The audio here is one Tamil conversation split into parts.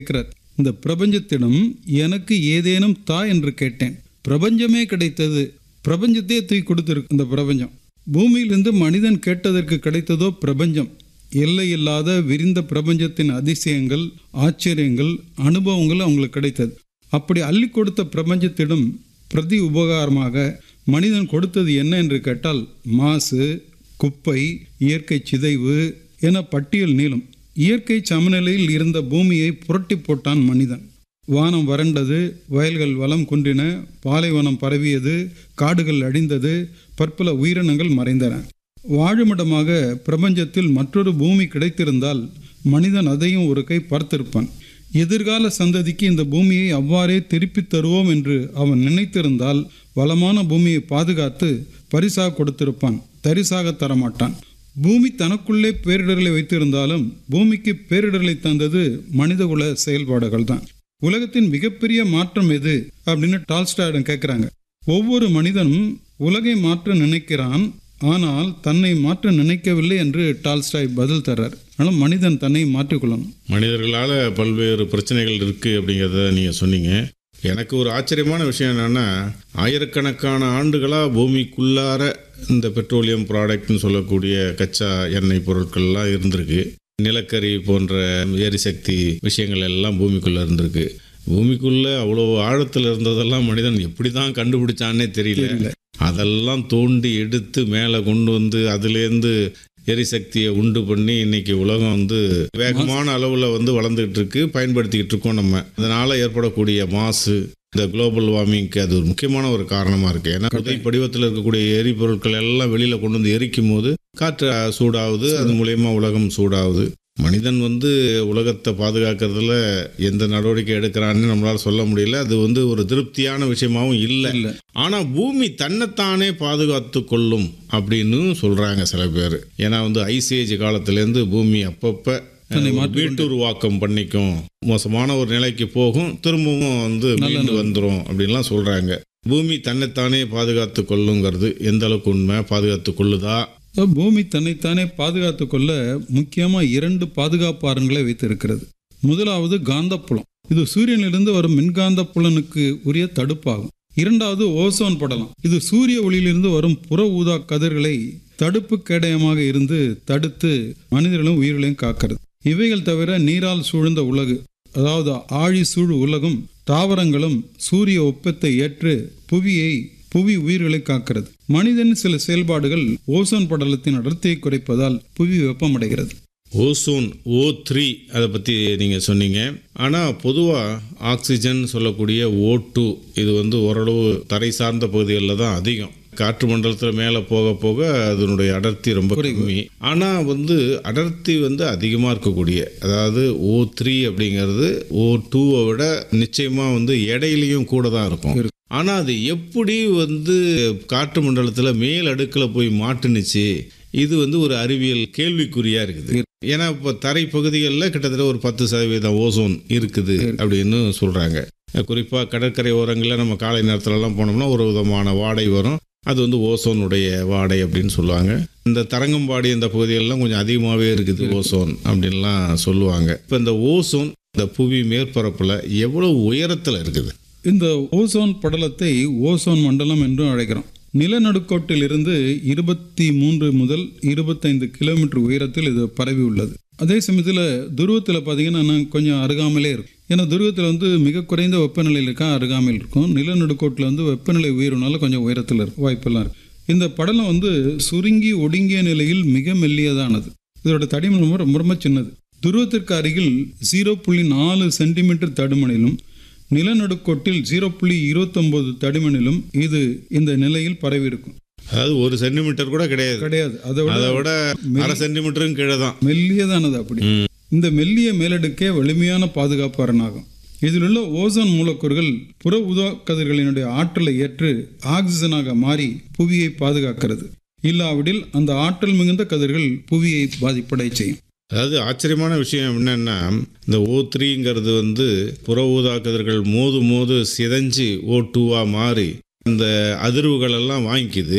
கேட்கிறார் இந்த பிரபஞ்சத்திடம் எனக்கு ஏதேனும் தா என்று கேட்டேன் பிரபஞ்சமே கிடைத்தது பிரபஞ்சத்தையே தூக்கி கொடுத்திருக்கு இந்த பிரபஞ்சம் பூமியிலிருந்து மனிதன் கேட்டதற்கு கிடைத்ததோ பிரபஞ்சம் எல்லை இல்லாத விரிந்த பிரபஞ்சத்தின் அதிசயங்கள் ஆச்சரியங்கள் அனுபவங்கள் அவங்களுக்கு கிடைத்தது அப்படி அள்ளி கொடுத்த பிரபஞ்சத்திடம் பிரதி உபகாரமாக மனிதன் கொடுத்தது என்ன என்று கேட்டால் மாசு குப்பை இயற்கை சிதைவு என பட்டியல் நீளும் இயற்கை சமநிலையில் இருந்த பூமியை புரட்டி போட்டான் மனிதன் வானம் வறண்டது வயல்கள் வளம் குன்றின பாலைவனம் பரவியது காடுகள் அழிந்தது பற்பல உயிரினங்கள் மறைந்தன வாழுமிடமாக பிரபஞ்சத்தில் மற்றொரு பூமி கிடைத்திருந்தால் மனிதன் அதையும் ஒரு கை பார்த்திருப்பான் எதிர்கால சந்ததிக்கு இந்த பூமியை அவ்வாறே திருப்பித் தருவோம் என்று அவன் நினைத்திருந்தால் வளமான பூமியை பாதுகாத்து பரிசாக கொடுத்திருப்பான் தரிசாக தரமாட்டான் பூமி தனக்குள்ளே பேரிடர்களை வைத்திருந்தாலும் பூமிக்கு பேரிடர்களை தந்தது மனிதகுல செயல்பாடுகள் தான் உலகத்தின் மிகப்பெரிய மாற்றம் எது அப்படின்னு டால்ஸ்டாயிடம் கேட்குறாங்க ஒவ்வொரு மனிதனும் உலகை மாற்ற நினைக்கிறான் ஆனால் தன்னை மாற்ற நினைக்கவில்லை என்று டால்ஸ்டாய் பதில் தர்றார் ஆனால் மனிதன் தன்னை மாற்றிக்கொள்ளணும் மனிதர்களால் பல்வேறு பிரச்சனைகள் இருக்குது அப்படிங்கிறத நீங்கள் சொன்னீங்க எனக்கு ஒரு ஆச்சரியமான விஷயம் என்னென்னா ஆயிரக்கணக்கான ஆண்டுகளாக பூமிக்குள்ளார இந்த பெட்ரோலியம் ப்ராடக்ட்னு சொல்லக்கூடிய கச்சா எண்ணெய் பொருட்கள்லாம் இருந்திருக்கு நிலக்கரி போன்ற எரிசக்தி விஷயங்கள் எல்லாம் பூமிக்குள்ளே இருந்திருக்கு பூமிக்குள்ளே அவ்வளோ ஆழத்தில் இருந்ததெல்லாம் மனிதன் எப்படி தான் கண்டுபிடிச்சான்னே தெரியல அதெல்லாம் தோண்டி எடுத்து மேலே கொண்டு வந்து அதுலேருந்து எரிசக்தியை உண்டு பண்ணி இன்னைக்கு உலகம் வந்து வேகமான அளவில் வந்து வளர்ந்துகிட்டு இருக்கு பயன்படுத்திக்கிட்டு இருக்கோம் நம்ம அதனால் ஏற்படக்கூடிய மாசு இந்த குளோபல் வார்மிங்க்கு அது ஒரு முக்கியமான ஒரு காரணமாக இருக்குது ஏன்னா புதை படிவத்தில் இருக்கக்கூடிய எரிபொருட்கள் எல்லாம் வெளியில் கொண்டு வந்து எரிக்கும் போது காற்று சூடாகுது அது மூலயமா உலகம் சூடாகுது மனிதன் வந்து உலகத்தை பாதுகாக்கிறதுல எந்த நடவடிக்கை எடுக்கிறான்னு நம்மளால சொல்ல முடியல அது வந்து ஒரு திருப்தியான விஷயமாவும் இல்லை இல்லை ஆனால் பூமி தன்னைத்தானே பாதுகாத்து கொள்ளும் அப்படின்னு சொல்கிறாங்க சில பேர் ஏன்னா வந்து ஐசேஜ் காலத்துலேருந்து பூமி அப்பப்போ தன்னை வீட்டுருவாக்கம் பண்ணிக்கும் மோசமான ஒரு நிலைக்கு போகும் திரும்பவும் வந்து மீண்டு வந்துடும் அப்படின்லாம் சொல்கிறாங்க பூமி தன்னைத்தானே பாதுகாத்து கொள்ளுங்கிறது எந்த அளவுக்கு உண்மை பாதுகாத்து கொள்ளுதா இப்போ பூமி தன்னைத்தானே பாதுகாத்து கொள்ள முக்கியமாக இரண்டு பாதுகாப்பு அரண்களை வைத்திருக்கிறது முதலாவது காந்தப்புலம் இது சூரியனிலிருந்து வரும் மின்காந்த புலனுக்கு உரிய தடுப்பாகும் இரண்டாவது ஓசோன் படலம் இது சூரிய ஒளியிலிருந்து வரும் புற ஊதா கதிர்களை தடுப்பு கேடயமாக இருந்து தடுத்து மனிதர்களும் உயிர்களையும் காக்கிறது இவைகள் தவிர நீரால் சூழ்ந்த உலகு அதாவது ஆழி சூழ் உலகும் தாவரங்களும் சூரிய ஒப்பத்தை ஏற்று புவியை புவி உயிர்களை காக்கிறது மனிதன் சில செயல்பாடுகள் ஓசோன் படலத்தின் அடர்த்தியை குறைப்பதால் புவி வெப்பமடைகிறது ஓசோன் ஓ த்ரீ அதை பற்றி நீங்கள் சொன்னீங்க ஆனால் பொதுவாக ஆக்சிஜன் சொல்லக்கூடிய ஓ டூ இது வந்து ஓரளவு தரை சார்ந்த பகுதிகளில் தான் அதிகம் காற்று மண்டலத்தில் மேலே போக போக அதனுடைய அடர்த்தி ரொம்ப கம்மி ஆனால் வந்து அடர்த்தி வந்து அதிகமாக இருக்கக்கூடிய அதாவது ஓ த்ரீ அப்படிங்கிறது ஓ டூவை விட நிச்சயமாக வந்து எடையிலையும் கூட தான் இருக்கும் ஆனால் அது எப்படி வந்து காற்று மண்டலத்தில் மேல் அடுக்கில் போய் மாட்டுனுச்சு இது வந்து ஒரு அறிவியல் கேள்விக்குறியாக இருக்குது ஏன்னா இப்போ தரை பகுதிகளில் கிட்டத்தட்ட ஒரு பத்து சதவீதம் ஓசோன் இருக்குது அப்படின்னு சொல்கிறாங்க குறிப்பாக கடற்கரை ஓரங்களில் நம்ம காலை நேரத்துலலாம் போனோம்னா ஒரு விதமான வாடை வரும் அது வந்து ஓசோனுடைய வாடை அப்படின்னு சொல்லுவாங்க இந்த தரங்கம்பாடி இந்த பகுதிகளெலாம் கொஞ்சம் அதிகமாகவே இருக்குது ஓசோன் அப்படின்லாம் சொல்லுவாங்க இப்போ இந்த ஓசோன் இந்த புவி மேற்பரப்பில் எவ்வளோ உயரத்தில் இருக்குது இந்த ஓசோன் படலத்தை ஓசோன் மண்டலம் என்றும் அழைக்கிறோம் நிலநடுக்கோட்டில் இருந்து இருபத்தி மூன்று முதல் இருபத்தைந்து கிலோமீட்டர் உயரத்தில் இது பரவி உள்ளது அதே சமயத்தில் துருவத்தில் பார்த்தீங்கன்னா இன்னும் கொஞ்சம் அருகாமலே இருக்கும் ஏன்னா துருவத்தில் வந்து மிக குறைந்த வெப்பநிலையில் இருக்கா அருகாமையில் இருக்கும் நிலநடுக்கோட்டில் வந்து வெப்பநிலை உயர்வுனால கொஞ்சம் உயரத்தில் இருக்கும் வாய்ப்பெல்லாம் இருக்கு இந்த படலம் வந்து சுருங்கி ஒடுங்கிய நிலையில் மிக மெல்லியதானது இதோட தடிமன் ரொம்ப ரொம்ப சின்னது துருவத்திற்கு அருகில் ஜீரோ புள்ளி நாலு சென்டிமீட்டர் தடிமனிலும் நிலநடுக்கோட்டில் ஜீரோ புள்ளி இருபத்தொன்பது தடிமனிலும் இது இந்த நிலையில் பரவி இருக்கும் அதாவது ஒரு சென்டிமீட்டர் கூட கிடையாது கிடையாது அதை விட அதை விட அரை சென்டிமீட்டரும் கீழே தான் மெல்லியதானது அப்படி இந்த மெல்லிய மேலடுக்கே வலிமையான பாதுகாப்பு அரணாகும் இதில் உள்ள ஓசோன் மூலக்கூறுகள் புற உதா கதிர்களினுடைய ஆற்றலை ஏற்று ஆக்சிஜனாக மாறி புவியை பாதுகாக்கிறது இல்லாவிடில் அந்த ஆற்றல் மிகுந்த கதிர்கள் புவியை பாதிப்படை செய்யும் அதாவது ஆச்சரியமான விஷயம் என்னன்னா இந்த ஓ த்ரீங்கிறது வந்து புற ஊதா கதிர்கள் மோது மோது சிதைஞ்சு ஓ டூவாக மாறி அந்த அதிர்வுகள் எல்லாம் வாங்கிக்குது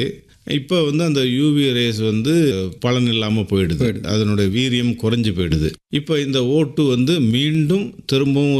இப்போ வந்து அந்த யூவி ரேஸ் வந்து பலன் இல்லாமல் போயிடுது அதனுடைய வீரியம் குறைஞ்சு போயிடுது இப்போ இந்த ஓட்டு வந்து மீண்டும் திரும்பவும்